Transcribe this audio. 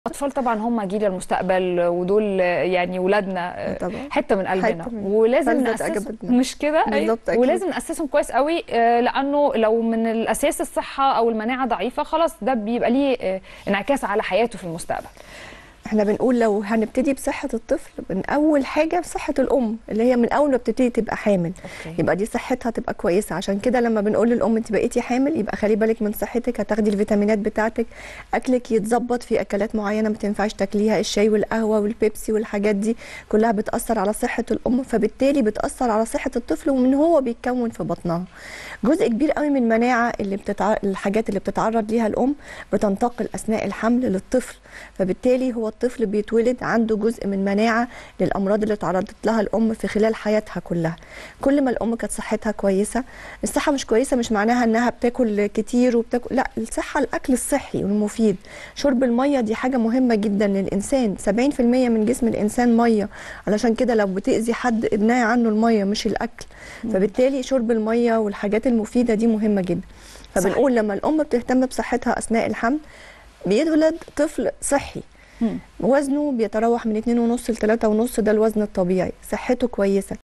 الاطفال طبعا هم جيل المستقبل ودول يعني ولادنا طبعا. حته من قلبنا حتة من- ولازم فلذة ناسسهم أجابتنا. مش كده أيوة. بالظبط أكيد. ولازم ناسسهم كويس قوي آه، لانه لو من الاساس الصحه او المناعه ضعيفه خلاص ده بيبقى ليه آه، انعكاس على حياته في المستقبل احنا بنقول لو هنبتدي بصحة الطفل من أول حاجة بصحة الأم اللي هي من أول ما بتبتدي تبقى حامل أوكي. يبقى دي صحتها تبقى كويسة عشان كده لما بنقول للأم أنت بقيتي حامل يبقى خلي بالك من صحتك هتاخدي الفيتامينات بتاعتك أكلك يتظبط في أكلات معينة ما تنفعش تاكليها الشاي والقهوة والبيبسي والحاجات دي كلها بتأثر على صحة الأم فبالتالي بتأثر على صحة الطفل ومن هو بيتكون في بطنها جزء كبير قوي من المناعة اللي بتتع... الحاجات اللي بتتعرض ليها الأم بتنتقل أثناء الحمل للطفل فبالتالي هو الطفل بيتولد عنده جزء من مناعة للأمراض اللي تعرضت لها الأم في خلال حياتها كلها كل ما الأم كانت صحتها كويسة الصحة مش كويسة مش معناها إنها بتاكل كتير وبتاكل لا الصحة الأكل الصحي والمفيد شرب المية دي حاجة مهمة جدا للإنسان 70% من جسم الإنسان مية علشان كده لو بتأذي حد ابنعي عنه المية مش الأكل فبالتالي شرب المية والحاجات المفيدة دي مهمة جدا فبنقول لما الأم بتهتم بصحتها أثناء الحمل بيولد طفل صحي مم. وزنه بيتراوح من 2.5 ل 3.5 ده الوزن الطبيعي صحته كويسه